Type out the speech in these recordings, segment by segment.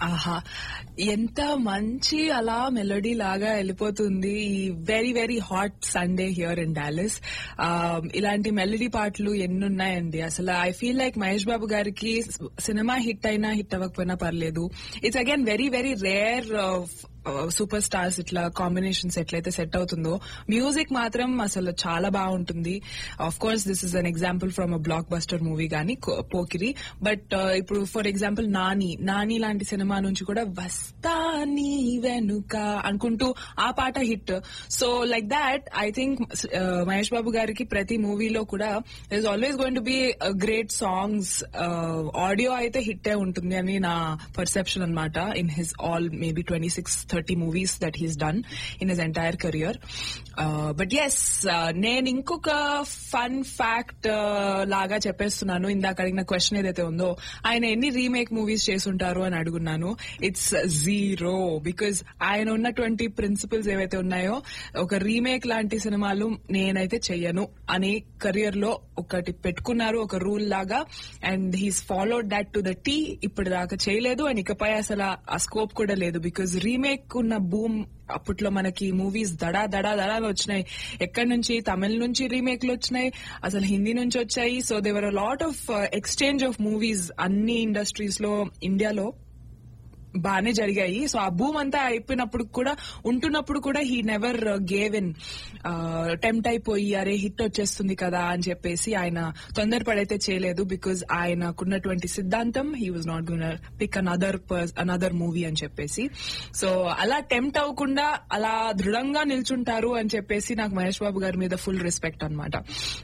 ఆహా ఎంత మంచి అలా మెలోడీ లాగా వెళ్ళిపోతుంది ఈ very very hot Sunday here in Dallas ఇలాంటి మెలోడీ పాటలు ఎన్ని ఉన్నాయండి అసలు I feel like Mahesh Babu గారికి సినిమా హిట్ అయినా హిట్ అవ్వకపోయినా పర్లేదు it's again very very rare super stars ఇట్లా కాంబినేషన్స్ ఎట్లయితే సెట్ అవుతుందో మ్యూజిక్ మాత్రం అసలు చాలా బాగుంటుంది of course this is an example from a blockbuster movie గానీ పోకిరి బట్ ఇప్పుడు ఫర్ ఎగ్జాంపుల్ నాని నాని లాంటి సినిమా నుంచి కూడా వస్తా నీ వెనుక అనుకుంటూ ఆ పాట hit so like that I think Mahesh Babu గారికి ప్రతి మూవీలో కూడా is always going to be great songs audio అయితే హిట్ ఉంటుంది అని నా పర్సెప్షన్ అనమాట in his all maybe twenty six thirty movies that he's done in his entire career but yes నేను ఇంకొక ఫన్ ఫ్యాక్ట్ లాగా చెప్పేస్తున్నాను ఇందాక అడిగిన క్వశ్చన్ ఏదైతే ఉందో ఆయన ఎన్ని రీమేక్ మూవీస్ చేసుంటారు అని అడుగున్నాను ఇట్స్ జీరో బికాజ్ ఆయన ఉన్నటువంటి ప్రిన్సిపల్స్ ఏవైతే ఉన్నాయో ఒక రీమేక్ లాంటి సినిమాలు నేనైతే చెయ్యను అని కెరియర్ లో ఒకటి పెట్టుకున్నారు ఒక రూల్ లాగా and he's followed that to the T ఇప్పుడు దాకా చేయలేదు అండ్ ఇకపై అసలు ఆ స్కోప్ కూడా లేదు బికాజ్ రీమేక్ ఉన్న బూమ్ అప్పట్లో మనకి మూవీస్ దడా దడా దడా వచ్చినాయి ఎక్కడి నుంచి తమిళ నుంచి రీమేక్లు వచ్చినాయి అసలు హిందీ నుంచి వచ్చాయి so there were lot of exchange of movies అన్ని ఇండస్ట్రీస్ లో ఇండియాలో బాగానే జరిగాయి సో ఆ భూమ్ అంతా అయిపోయినప్పుడు కూడా ఉంటున్నప్పుడు కూడా he never gave an attempt అయిపోయి అరే హిట్ వచ్చేస్తుంది కదా అని చెప్పేసి ఆయన తొందరపడైతే చేయలేదు బికాజ్ ఆయనకున్నటువంటి సిద్ధాంతం he was not gonna pick another another movie అని చెప్పేసి సో అలా టెంప్ట్ అవ్వకుండా అలా దృఢంగా నిల్చుంటారు అని చెప్పేసి నాకు మహేష్ బాబు గారి మీద ఫుల్ రెస్పెక్ట్ అనమాట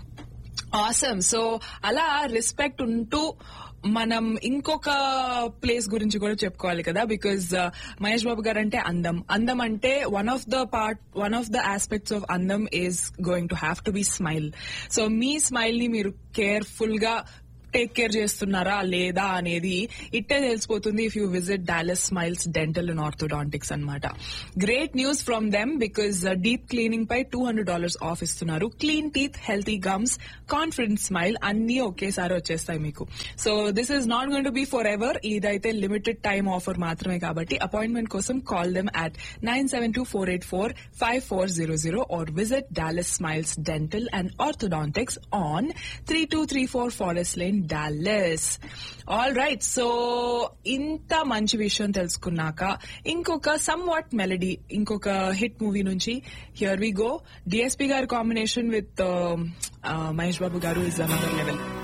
ఆసమ్ సో అలా రెస్పెక్ట్ ఉంటూ మనం ఇంకొక ప్లేస్ గురించి కూడా చెప్పుకోవాలి కదా బికాజ్ మహేష్ బాబు గారు అంటే అందం అందం అంటే one of the part one of the aspects of అందం is going to have to be smile so మీ స్మైల్ ని మీరు కేర్ఫుల్ గా టేక్ కేర్ చేస్తున్నారా లేదా అనేది ఇట్టే తెలిసిపోతుంది if you visit Dallas Smiles Dental and Orthodontics అనమాట great news from them because deep cleaning పై టూ హండ్రెడ్ డాలర్స్ ఆఫ్ ఇస్తున్నారు clean teeth healthy gums confident smile అన్ని ఒకేసారి వచ్చేస్తాయి మీకు so this is not going to be forever ఇదైతే limited time offer మాత్రమే కాబట్టి అపాయింట్మెంట్ కోసం call them at nine seven two four eight four five four zero zero or visit Dallas Smiles Dental and Orthodontics on three two three four Forest Lane Dallas all right so ఇంత మంచి విషయం తెలుసుకున్నాక ఇంకొక somewhat melody ఇంకొక hit movie నుంచి here we go DSP గారి combination with Mahesh Babu garu is another level